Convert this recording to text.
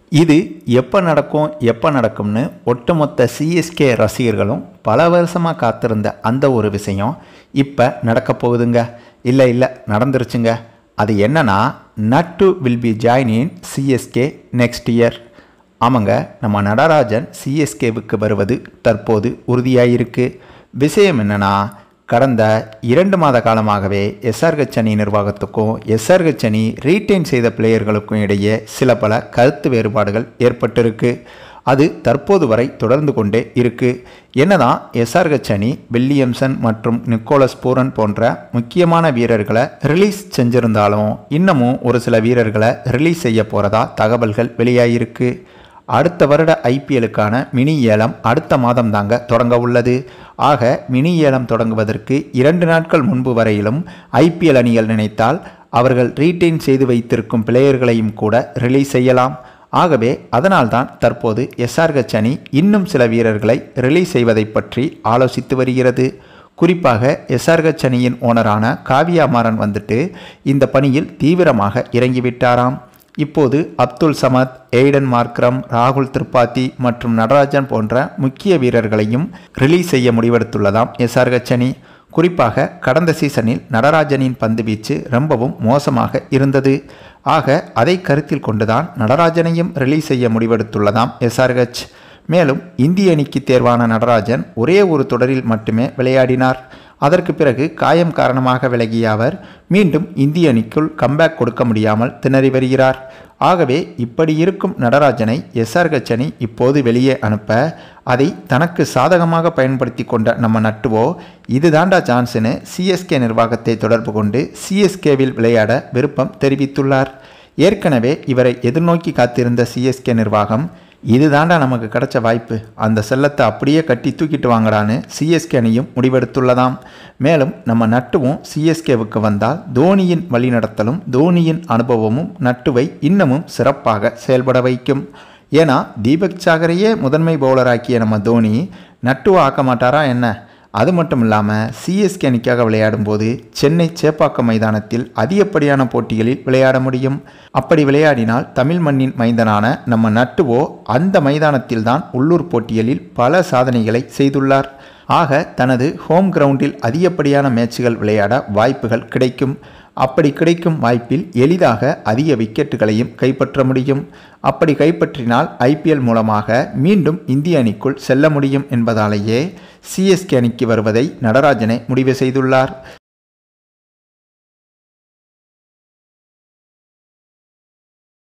இது எப்போ நடக்கும் எப்போ நடக்கும்னு ஒட்டுமொத்த சிஎஸ்கே ரசிகர்களும் பல வருஷமாக காத்திருந்த அந்த ஒரு விஷயம் இப்போ நடக்க போகுதுங்க இல்லை இல்லை நடந்துருச்சுங்க அது என்னன்னா Nattu will be join in CSK next year ஆமாங்க நம்ம நடராஜன் சிஎஸ்கேவுக்கு வருவது தற்போது உறுதியாயிருக்கு விஷயம் என்னன்னா கடந்த இரண்டு மாத காலமாகவே எஸ்ஆர்ஹெச் அணி நிர்வாகத்துக்கும் எஸ்ஆர்ஹெச் அணி ரீட்டைன் செய்த பிளேயர்களுக்கும் இடையே சில பல கருத்து வேறுபாடுகள் ஏற்பட்டிருக்கு அது தற்போது வரை தொடர்ந்து கொண்டே இருக்கு என்னதான் எஸ்ஆர்ஹெச் அணி வில்லியம்சன் மற்றும் நிக்கோலஸ் பூரன் போன்ற முக்கியமான வீரர்களை ரிலீஸ் செஞ்சிருந்தாலும் இன்னமும் ஒரு சில வீரர்களை ரிலீஸ் செய்ய போறதா தகவல்கள் வெளியாகிருக்கு அடுத்த வருட ஐபிஎலுக்கான மினி ஏலம் அடுத்த மாதம் தாங்க தொடங்க உள்ளது ஆக மினி ஏலம் தொடங்குவதற்கு இரண்டு நாட்கள் முன்பு வரையிலும் ஐபிஎல் அணிகள் நினைத்தால் அவர்கள் ரீட்டைன் செய்து வைத்திருக்கும் பிளேயர்களையும் கூட ரிலீஸ் செய்யலாம் ஆகவே அதனால்தான் தற்போது எஸ்ஆர்ஹெச் அணி இன்னும் சில வீரர்களை ரிலீஸ் செய்வதை பற்றி ஆலோசித்து வருகிறது குறிப்பாக எஸ்ஆர்ஹெச் அணியின் ஓனரான காவியா மாறன் வந்துட்டு இந்த பணியில் தீவிரமாக இறங்கிவிட்டாராம் இப்போது அப்துல் சமத் எய்டன் மார்க்ரம் ராகுல் திரிபாதி மற்றும் நடராஜன் போன்ற முக்கிய வீரர்களையும் ரிலீஸ் செய்ய முடிவெடுத்துள்ளதாம் எஸ்ஆர்ஹெச் அணி குறிப்பாக கடந்த சீசனில் நடராஜனின் பந்து வீச்சு ரொம்பவும் மோசமாக இருந்தது ஆக அதை கருத்தில் கொண்டுதான் நடராஜனையும் ரிலீஸ் செய்ய முடிவெடுத்துள்ளதாம் எஸ்ஆர்ஹெச் மேலும் இந்திய அணிக்கு தேர்வான நடராஜன் ஒரே ஒரு தொடரில் மட்டுமே விளையாடினார் அதற்கு பிறகு காயம் காரணமாக விலகிய அவர் மீண்டும் இந்திய அணிக்குள் கம்பேக் கொடுக்க முடியாமல் திணறி வருகிறார் ஆகவே இப்படி இருக்கும் நடராஜனை எஸ்ஆர்ஹெச் அணி இப்போது வெளியே அனுப்ப அதை தனக்கு சாதகமாக பயன்படுத்தி கொண்ட நம்ம நட்டுவோ இதுதாண்டா சான்ஸ்னு சிஎஸ்கே நிர்வாகத்தை தொடர்பு கொண்டு சிஎஸ்கேவில் விளையாட விருப்பம் தெரிவித்துள்ளார் ஏற்கனவே இவரை எதிர்நோக்கி காத்திருந்த சிஎஸ்கே நிர்வாகம் இதுதாண்டா நமக்கு கிடைச்ச வாய்ப்பு அந்த செல்லத்தை அப்படியே கட்டி தூக்கிட்டு வாங்கடான்னு சிஎஸ்கே அணியும் முடிவெடுத்துள்ளதாம் மேலும் நம்ம நட்டுவும் சிஎஸ்கேவுக்கு வந்தால் தோனியின் வழிநடத்தலும் தோனியின் அனுபவமும் நட்டுவை இன்னமும் சிறப்பாக செயல்பட வைக்கும் ஏன்னா தீபக் சாகரையே முதன்மை பவுலராக்கிய நம்ம தோனி நட்டுவை ஆக்க மாட்டாரா என்ன அது மட்டும் இல்லாமல் சிஎஸ்கே அணிக்காக விளையாடும்போது சென்னை சேப்பாக்கம் மைதானத்தில் அதிகப்படியான போட்டிகளில் விளையாட முடியும் அப்படி விளையாடினால் தமிழ் மண்ணின் மைந்தனான நம்ம நட்டுவோ அந்த மைதானத்தில்தான் உள்ளூர் போட்டிகளில் பல சாதனைகளை செய்துள்ளார் ஆக தனது ஹோம் கிரவுண்டில் அதிகப்படியான மேட்சுகள் விளையாட வாய்ப்புகள் கிடைக்கும் அப்படி கிடைக்கும் வாய்ப்பில் எளிதாக அதிக விக்கெட்டுகளையும் கைப்பற்ற முடியும் அப்படி கைப்பற்றினால் ஐபிஎல் மூலமாக மீண்டும் இந்திய அணிக்குள் செல்ல முடியும் என்பதாலேயே சிஎஸ்கே அணிக்கு வருவதை நடராஜனை முடிவு செய்துள்ளார்